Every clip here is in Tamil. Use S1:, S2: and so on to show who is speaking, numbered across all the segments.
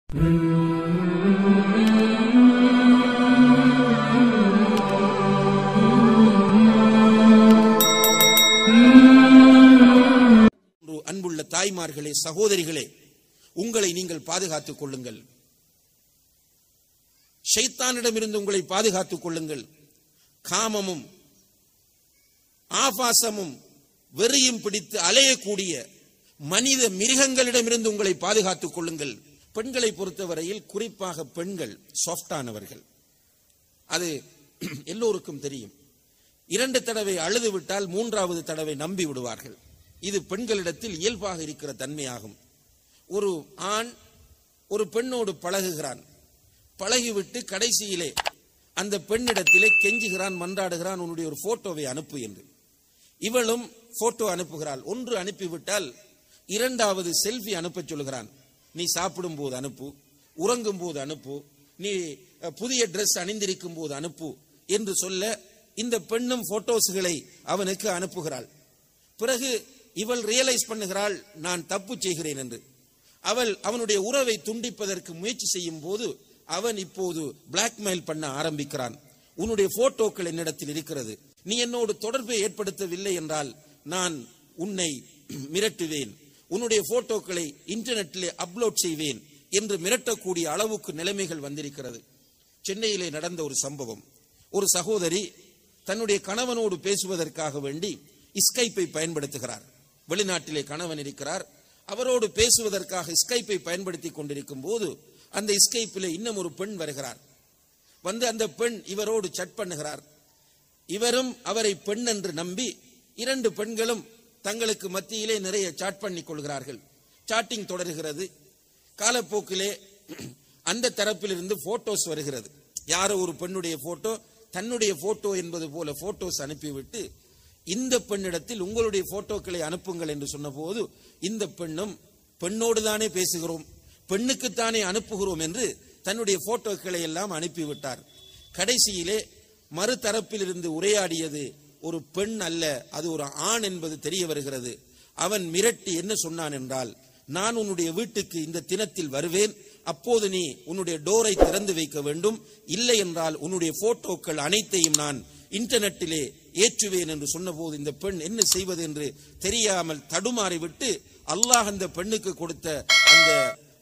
S1: ஒரு அன்புள்ள தாய்மார்களே சகோதரிகளே உங்களை நீங்கள் பாதுகாத்துக் கொள்ளுங்கள் ஷைத்தானிடமிருந்து உங்களை பாதுகாத்துக் கொள்ளுங்கள் காமமும் ஆபாசமும் வெறியும் பிடித்து அலையக்கூடிய மனித மிருகங்களிடமிருந்து உங்களை பாதுகாத்துக் கொள்ளுங்கள் பெண்களை பொறுத்தவரையில் குறிப்பாக பெண்கள் சாஃப்டானவர்கள் அது எல்லோருக்கும் தெரியும் இரண்டு தடவை அழுது விட்டால் மூன்றாவது தடவை நம்பி விடுவார்கள் இது பெண்களிடத்தில் இயல்பாக இருக்கிற தன்மையாகும் ஒரு ஆண் ஒரு பெண்ணோடு பழகுகிறான் பழகிவிட்டு கடைசியிலே அந்த பெண்ணிடத்திலே கெஞ்சுகிறான் மன்றாடுகிறான் உன்னுடைய ஒரு போட்டோவை அனுப்பு என்று இவளும் போட்டோ அனுப்புகிறாள் ஒன்று அனுப்பிவிட்டால் இரண்டாவது செல்ஃபி அனுப்பச் சொல்கிறான் நீ சாப்பிடும் போது அனுப்பு உறங்கும் போது அனுப்பு நீ அஹ், புதிய Dress அணிந்திருக்கும் போது அனுப்பு என்று சொல்ல இந்த பெண்ணும் போட்டோஸ்களை அவனுக்கு அனுப்புகிறாள் பிறகு இவள் ரியலைஸ் பண்ணுகிறாள் நான் தப்பு செய்கிறேன் என்று அவள் அவனுடைய உறவை துண்டிப்பதற்கு முயற்சி செய்யும் போது அவன் இப்போது பிளாக்மெயில் பண்ண ஆரம்பிக்கிறான் உன்னுடைய போட்டோக்கள் என்னிடத்தில் இருக்கிறது நீ என்னோடு தொடர்பை ஏற்படுத்தவில்லை என்றால் நான் உன்னை மிரட்டுவேன் உன்னுடைய போட்டோக்களை இன்டர்நெட்டிலே அப்லோட் செய்வேன் என்று மிரட்டக்கூடிய அளவுக்கு நிலைமைகள் வந்திருக்கிறது சென்னையிலே நடந்த ஒரு சம்பவம் ஒரு சகோதரி தன்னுடைய கணவனோடு பேசுவதற்காக வேண்டி ஸ்கைப்பை பயன்படுத்துகிறார் வெளிநாட்டிலே கணவன் இருக்கிறார் அவரோடு பேசுவதற்காக ஸ்கைப்பை பயன்படுத்தி கொண்டிருக்கும் போது அந்த ஸ்கைப்பிலே இன்னும் ஒரு பெண் வருகிறார் வந்து அந்த பெண் இவரோடு சட் பண்ணுகிறார் இவரும் அவரை பெண் என்று நம்பி இரண்டு பெண்களும் தங்களுக்கு மத்தியிலே நிறைய சாட் பண்ணி கொள்கிறார்கள் சாட்டிங் தொடர்கிறது காலப்போக்கிலே அந்த தரப்பிலிருந்து போட்டோஸ் வருகிறது யாரோ ஒரு பெண்ணுடைய போட்டோ தன்னுடைய போட்டோ என்பது போல போட்டோஸ் அனுப்பிவிட்டு இந்த பெண்ணிடத்தில் உங்களுடைய போட்டோக்களை அனுப்புங்கள் என்று சொன்னபோது இந்த பெண்ணும் பெண்ணோடு தானே பேசுகிறோம் பெண்ணுக்குத்தானே அனுப்புகிறோம் என்று தன்னுடைய போட்டோக்களை எல்லாம் அனுப்பிவிட்டார் கடைசியிலே மறுதரப்பிலிருந்து உரையாடியது ஒரு பெண் அல்ல அது ஒரு ஆண் என்பது தெரிய வருகிறது அவன் மிரட்டி என்ன சொன்னான் என்றால் நான் உன்னுடைய வீட்டுக்கு இந்த தினத்தில் வருவேன் அப்போது நீ உன்னுடைய டோரை திறந்து வைக்க வேண்டும் இல்லை என்றால் உன்னுடைய போட்டோக்கள் அனைத்தையும் நான் இன்டர்நெட்டிலே ஏற்றுவேன் என்று சொன்னபோது இந்த பெண் என்ன செய்வது என்று தெரியாமல் தடுமாறி விட்டு அல்லாஹ் அந்த பெண்ணுக்கு கொடுத்த அந்த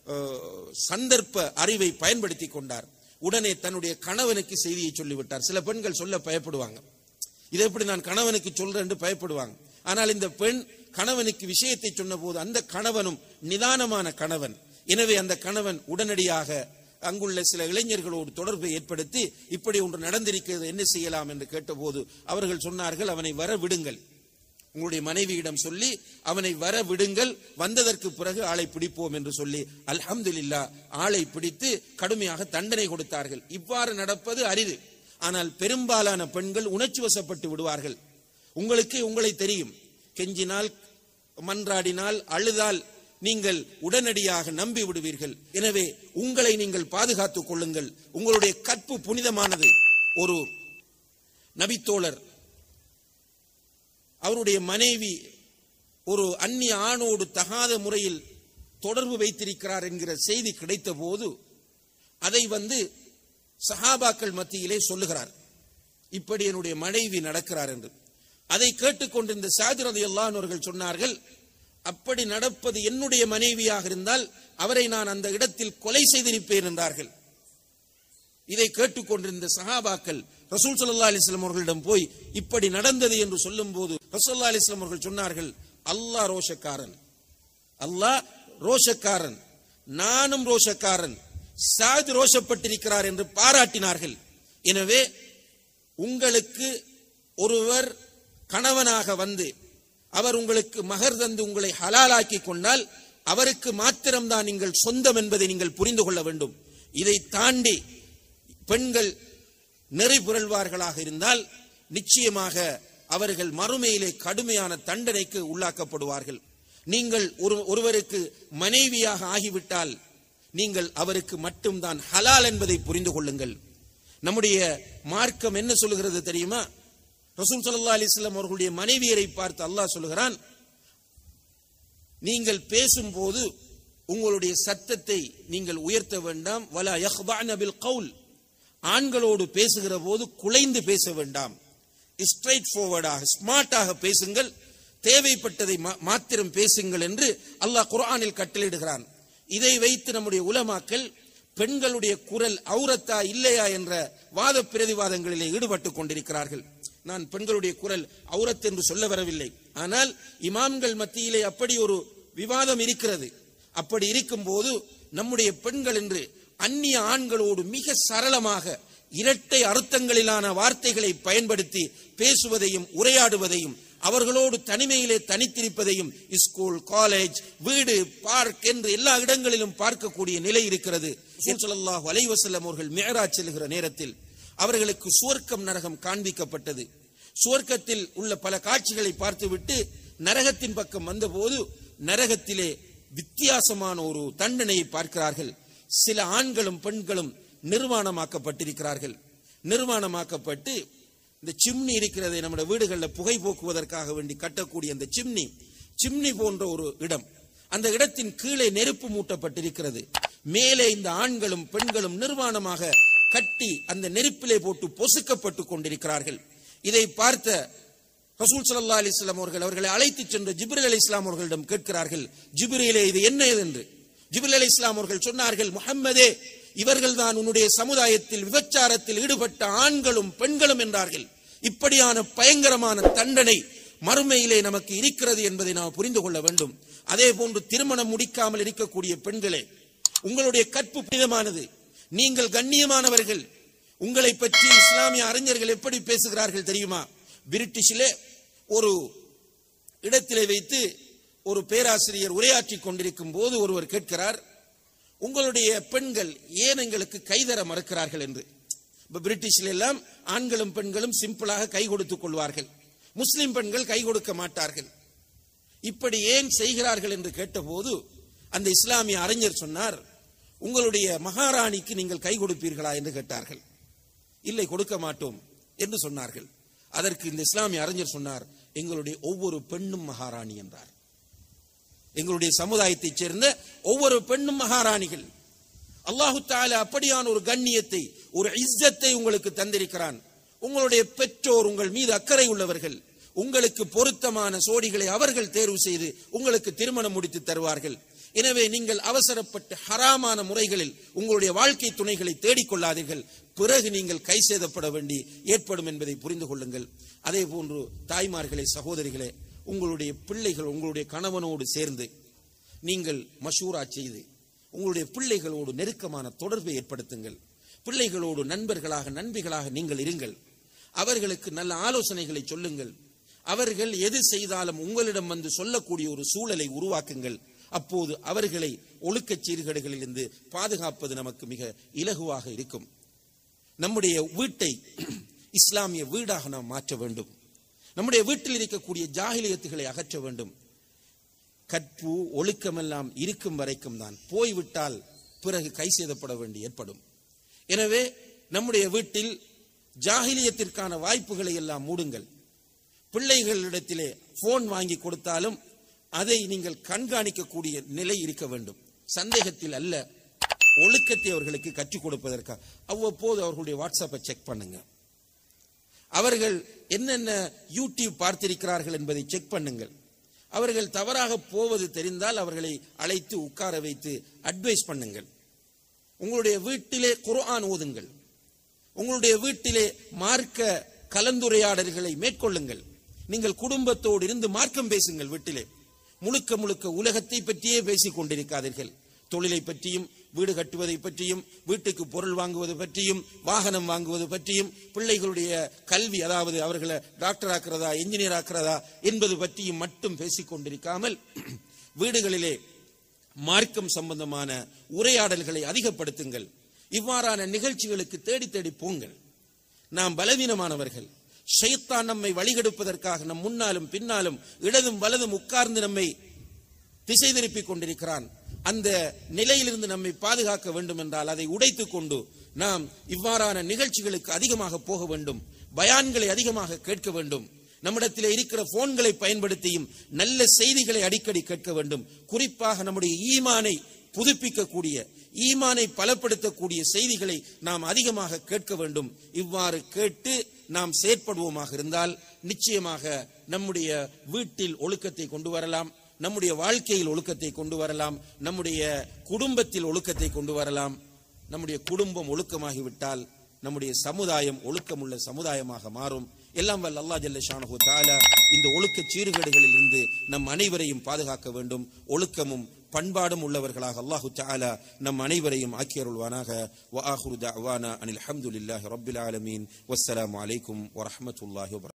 S1: அஹ், சந்தர்ப்ப அறிவை பயன்படுத்தி கொண்டார் உடனே தன்னுடைய கணவனுக்கு செய்தியை சொல்லிவிட்டார் சில பெண்கள் சொல்ல பயப்படுவாங்க இதை எப்படி நான் கணவனுக்கு சொல்றேன் என்று பயப்படுவாங்க ஆனால் இந்த பெண் கணவனுக்கு விஷயத்தை சொன்னபோது அந்த கணவனும் நிதானமான கணவன் எனவே அந்த கணவன் உடனடியாக அங்குள்ள சில இளைஞர்களோடு தொடர்பை ஏற்படுத்தி இப்படி ஒன்று நடந்திருக்கிறது என்ன செய்யலாம் என்று கேட்டபோது அவர்கள் சொன்னார்கள் அவனை வர விடுங்கள் உங்களுடைய மனைவியிடம் சொல்லி அவனை வர விடுங்கள் வந்ததற்கு பிறகு ஆளை பிடிப்போம் என்று சொல்லி அல்ஹம்துலில்லா ஆளை பிடித்து கடுமையாக தண்டனை கொடுத்தார்கள் இவ்வாறு நடப்பது அரிது ஆனால் பெரும்பாலான பெண்கள் உணர்ச்சி வசப்பட்டு விடுவார்கள் உங்களுக்கு உங்களை தெரியும் கெஞ்சினால் மன்றாடினால் அழுதால் நீங்கள் உடனடியாக நம்பி விடுவீர்கள் எனவே உங்களை நீங்கள் பாதுகாத்துக் கொள்ளுங்கள் உங்களுடைய கற்பு புனிதமானது ஒரு நபித்தோழர் அவருடைய மனைவி ஒரு அந்நிய ஆணோடு தகாத முறையில் தொடர்பு வைத்திருக்கிறார் என்கிற செய்தி கிடைத்த போது அதை வந்து சஹாபாக்கள் மத்தியிலே சொல்லுகிறார் இப்படி என்னுடைய மனைவி நடக்கிறார் என்று அதை கேட்டுக்கொண்டிருந்த சாஜிரதி அவர்கள் சொன்னார்கள் அப்படி நடப்பது என்னுடைய மனைவியாக இருந்தால் அவரை நான் அந்த இடத்தில் கொலை செய்திருப்பேன் என்றார்கள் இதை கேட்டுக்கொண்டிருந்த சஹாபாக்கள் ரசூல் ஸல்லல்லாஹு அலைஹி வஸல்லம் அவர்களிடம் போய் இப்படி நடந்தது என்று சொல்லும்போது ரசூலுல்லாஹி அலைஹி வஸல்லம் அவர்கள் சொன்னார்கள் அல்லாஹ் ரோஷக்காரன் அல்லாஹ் ரோஷக்காரன் நானும் ரோஷக்காரன் சாது ரோஷப்பட்டிருக்கிறார் என்று பாராட்டினார்கள் எனவே உங்களுக்கு ஒருவர் கணவனாக வந்து அவர் உங்களுக்கு மகர் தந்து உங்களை ஹலாலாக்கி கொண்டால் அவருக்கு மாத்திரம்தான் நீங்கள் சொந்தம் என்பதை நீங்கள் புரிந்து கொள்ள வேண்டும் இதை தாண்டி பெண்கள் நெறி புரள்வார்களாக இருந்தால் நிச்சயமாக அவர்கள் மறுமையிலே கடுமையான தண்டனைக்கு உள்ளாக்கப்படுவார்கள் நீங்கள் ஒரு ஒருவருக்கு மனைவியாக ஆகிவிட்டால் நீங்கள் அவருக்கு மட்டும்தான் ஹலால் என்பதை புரிந்து கொள்ளுங்கள் நம்முடைய மார்க்கம் என்ன சொல்லுகிறது தெரியுமா ரசூல் ஸல்லல்லாஹு அலைஹி வஸல்லம் அவர்களுடைய மனைவியரை பார்த்து அல்லாஹ் சொல்லுகிறான் நீங்கள் பேசும்போது உங்களுடைய சத்தத்தை நீங்கள் உயர்த்த வேண்டாம் வலா யஹ்தான பில் கவுல் ஆண்களோடு பேசுகிற போது குலைந்து பேச வேண்டாம் ஸ்ட்ரைட் ஃபார்வர்டாக ஸ்மார்ட்டாக பேசுங்கள் தேவைப்பட்டதை மா- மாத்திரம் பேசுங்கள் என்று அல்லாஹ் குர்ஆனில் கட்டளையிடுகிறான் இதை வைத்து நம்முடைய உலமாக்கள் பெண்களுடைய குரல் அவுரத்தா இல்லையா என்ற வாத பிரதிவாதங்களிலே ஈடுபட்டுக் கொண்டிருக்கிறார்கள் நான் பெண்களுடைய குரல் அவுரத் என்று சொல்ல வரவில்லை ஆனால் இமாம்கள் மத்தியிலே அப்படி ஒரு விவாதம் இருக்கிறது அப்படி இருக்கும்போது நம்முடைய பெண்கள் என்று அந்நிய ஆண்களோடு மிக சரளமாக இரட்டை அர்த்தங்களிலான வார்த்தைகளை பயன்படுத்தி பேசுவதையும் உரையாடுவதையும் அவர்களோடு தனிமையிலே தனித்திருப்பதையும் ஸ்கூல் காலேஜ் வீடு பார்க் என்று எல்லா இடங்களிலும் பார்க்கக்கூடிய நிலை இருக்கிறது ஸல்லல்லாஹு அலைஹி வஸல்லம் அவர்கள் மிஅராஜ் செல்கிற நேரத்தில் அவர்களுக்கு சுவர்க்கம் நரகம் காண்பிக்கப்பட்டது சுவர்க்கத்தில் உள்ள பல காட்சிகளை பார்த்துவிட்டு நரகத்தின் பக்கம் வந்தபோது நரகத்திலே வித்தியாசமான ஒரு தண்டனையை பார்க்கிறார்கள் சில ஆண்களும் பெண்களும் நிர்வாணமாக்கப்பட்டிருக்கிறார்கள் நிர்வாணமாக்கப்பட்டு இந்த சிம்னி இருக்கிறதை நம்முடைய வீடுகளில் புகை போக்குவதற்காக வேண்டி கட்டக்கூடிய அந்த சிம்னி சிம்னி போன்ற ஒரு இடம் அந்த இடத்தின் கீழே நெருப்பு மூட்டப்பட்டிருக்கிறது மேலே இந்த ஆண்களும் பெண்களும் நிர்வாணமாக கட்டி அந்த நெருப்பிலே போட்டு பொசுக்கப்பட்டு கொண்டிருக்கிறார்கள் இதை பார்த்த ரசூல் ஸல்லல்லாஹு அலைஹி வஸல்லம் அவர்கள் அவர்களை அழைத்து சென்று ஜிப்ரீல் அலைஹிஸ் இஸ்லாம் அவர்களிடம் கேட்கிறார்கள் ஜிப்ரீலே இது என்ன இது என்று ஜிப்ரீல் அலைஹிஸ் இஸ்லாம் அவர்கள் சொன்னார்கள் முஹம்மதே இவர்கள் தான் உன்னுடைய சமுதாயத்தில் விபச்சாரத்தில் ஈடுபட்ட ஆண்களும் பெண்களும் என்றார்கள் இப்படியான பயங்கரமான தண்டனை மறுமையிலே நமக்கு இருக்கிறது என்பதை நாம் புரிந்து கொள்ள வேண்டும் அதே போன்று திருமணம் முடிக்காமல் இருக்கக்கூடிய பெண்களே உங்களுடைய கற்பு புனிதமானது நீங்கள் கண்ணியமானவர்கள் உங்களை பற்றி இஸ்லாமிய அறிஞர்கள் எப்படி பேசுகிறார்கள் தெரியுமா பிரிட்டிஷிலே ஒரு இடத்திலே வைத்து ஒரு பேராசிரியர் உரையாற்றிக் கொண்டிருக்கும் போது ஒருவர் கேட்கிறார் உங்களுடைய பெண்கள் ஏன் எங்களுக்கு கைதர மறுக்கிறார்கள் என்று இப்ப பிரிட்டிஷ்ல எல்லாம் ஆண்களும் பெண்களும் சிம்பிளாக கை கொடுத்துக் கொள்வார்கள் முஸ்லிம் பெண்கள் கை கொடுக்க மாட்டார்கள் இப்படி ஏன் செய்கிறார்கள் என்று கேட்டபோது அந்த இஸ்லாமிய அறிஞர் சொன்னார் உங்களுடைய மகாராணிக்கு நீங்கள் கை கொடுப்பீர்களா என்று கேட்டார்கள் இல்லை கொடுக்க மாட்டோம் என்று சொன்னார்கள் அதற்கு இந்த இஸ்லாமிய அறிஞர் சொன்னார் எங்களுடைய ஒவ்வொரு பெண்ணும் மகாராணி என்றார் எங்களுடைய சமுதாயத்தைச் சேர்ந்த ஒவ்வொரு பெண்ணும் மகாராணிகள் அல்லாஹு தாலா அப்படியான ஒரு கண்ணியத்தை ஒரு இஸ்ஸத்தை உங்களுக்கு தந்திருக்கிறான் உங்களுடைய பெற்றோர் உங்கள் மீது அக்கறை உள்ளவர்கள் உங்களுக்கு பொருத்தமான சோடிகளை அவர்கள் தேர்வு செய்து உங்களுக்கு திருமணம் முடித்து தருவார்கள் எனவே நீங்கள் அவசரப்பட்டு ஹராமான முறைகளில் உங்களுடைய வாழ்க்கை துணைகளை தேடிக்கொள்ளாதீர்கள் பிறகு நீங்கள் கை சேதப்பட வேண்டி ஏற்படும் என்பதை புரிந்து கொள்ளுங்கள் அதே போன்று தாய்மார்களே சகோதரிகளே உங்களுடைய பிள்ளைகள் உங்களுடைய கணவனோடு சேர்ந்து நீங்கள் மஷூரா செய்து உங்களுடைய பிள்ளைகளோடு நெருக்கமான தொடர்பை ஏற்படுத்துங்கள் பிள்ளைகளோடு நண்பர்களாக நண்பிகளாக நீங்கள் இருங்கள் அவர்களுக்கு நல்ல ஆலோசனைகளை சொல்லுங்கள் அவர்கள் எது செய்தாலும் உங்களிடம் வந்து சொல்லக்கூடிய ஒரு சூழலை உருவாக்குங்கள் அப்போது அவர்களை ஒழுக்கச் சீர்கேடுகளிலிருந்து பாதுகாப்பது நமக்கு மிக இலகுவாக இருக்கும் நம்முடைய வீட்டை இஸ்லாமிய வீடாக நாம் மாற்ற வேண்டும் நம்முடைய வீட்டில் இருக்கக்கூடிய ஜாகிலியத்துகளை அகற்ற வேண்டும் கற்பு ஒழுக்கமெல்லாம் இருக்கும் வரைக்கும் தான் போய்விட்டால் பிறகு கை செய்தப்பட வேண்டி ஏற்படும் எனவே நம்முடைய வீட்டில் ஜாகிலியத்திற்கான வாய்ப்புகளை எல்லாம் மூடுங்கள் பிள்ளைகளிடத்திலே போன் வாங்கி கொடுத்தாலும் அதை நீங்கள் கண்காணிக்கக்கூடிய நிலை இருக்க வேண்டும் சந்தேகத்தில் அல்ல ஒழுக்கத்தை அவர்களுக்கு கற்றுக் கொடுப்பதற்காக அவ்வப்போது அவர்களுடைய வாட்ஸ்அப்பை செக் பண்ணுங்க அவர்கள் என்னென்ன யூடியூப் பார்த்திருக்கிறார்கள் என்பதை செக் பண்ணுங்கள் அவர்கள் தவறாக போவது தெரிந்தால் அவர்களை அழைத்து உட்கார வைத்து அட்வைஸ் பண்ணுங்கள் உங்களுடைய வீட்டிலே குர்ஆன் ஓதுங்கள் உங்களுடைய வீட்டிலே மார்க்க கலந்துரையாடல்களை மேற்கொள்ளுங்கள் நீங்கள் குடும்பத்தோடு இருந்து மார்க்கம் பேசுங்கள் வீட்டிலே முழுக்க முழுக்க உலகத்தை பற்றியே பேசிக் கொண்டிருக்காதீர்கள் தொழிலை பற்றியும் வீடு கட்டுவதை பற்றியும் வீட்டுக்கு பொருள் வாங்குவது பற்றியும் வாகனம் வாங்குவது பற்றியும் பிள்ளைகளுடைய கல்வி அதாவது அவர்களை டாக்டர் ஆக்கிறதா இன்ஜினியர் ஆக்கிறதா என்பது பற்றியும் மட்டும் பேசிக் கொண்டிருக்காமல் வீடுகளிலே மார்க்கம் சம்பந்தமான உரையாடல்களை அதிகப்படுத்துங்கள் இவ்வாறான நிகழ்ச்சிகளுக்கு தேடி தேடி போங்கள் நாம் பலவீனமானவர்கள் ஷைத்தான் நம்மை வழிகெடுப்பதற்காக நம் முன்னாலும் பின்னாலும் இடதும் வலதும் உட்கார்ந்து நம்மை திசை திருப்பிக் கொண்டிருக்கிறான் அந்த நிலையிலிருந்து நம்மை பாதுகாக்க வேண்டும் என்றால் அதை உடைத்துக் கொண்டு நாம் இவ்வாறான நிகழ்ச்சிகளுக்கு அதிகமாக போக வேண்டும் பயான்களை அதிகமாக கேட்க வேண்டும் நம்மிடத்தில் இருக்கிற போன்களை பயன்படுத்தியும் நல்ல செய்திகளை அடிக்கடி கேட்க வேண்டும் குறிப்பாக நம்முடைய ஈமானை புதுப்பிக்கக்கூடிய ஈமானை பலப்படுத்தக்கூடிய செய்திகளை நாம் அதிகமாக கேட்க வேண்டும் இவ்வாறு கேட்டு நாம் செயற்படுவோமாக இருந்தால் நிச்சயமாக நம்முடைய வீட்டில் ஒழுக்கத்தை கொண்டு வரலாம் நம்முடைய வாழ்க்கையில் ஒழுக்கத்தை கொண்டு வரலாம் நம்முடைய குடும்பத்தில் ஒழுக்கத்தை கொண்டு வரலாம் நம்முடைய குடும்பம் ஒழுக்கமாகிவிட்டால் நம்முடைய சமுதாயம் ஒழுக்கமுள்ள சமுதாயமாக மாறும் எல்லாம் வல்ல அல்லாஹ் ஜல்ல ஷானஹு தஆலா இந்த ஒழுக்க சீர்கேடுகளில் இருந்து நம் அனைவரையும் பாதுகாக்க வேண்டும் ஒழுக்கமும் பண்பாடும் உள்ளவர்களாக அல்லாஹு தஆலா நம் அனைவரையும் ஆக்கியருள்வானாக வ ஆஹிரு தஅவானா அனில் ஹம்துலில்லாஹி ரப்பில் ஆலமீன் வஸ்ஸலாமு அலைக்கும் வரஹ்மத்துல்லாஹி வபரகாத்துஹு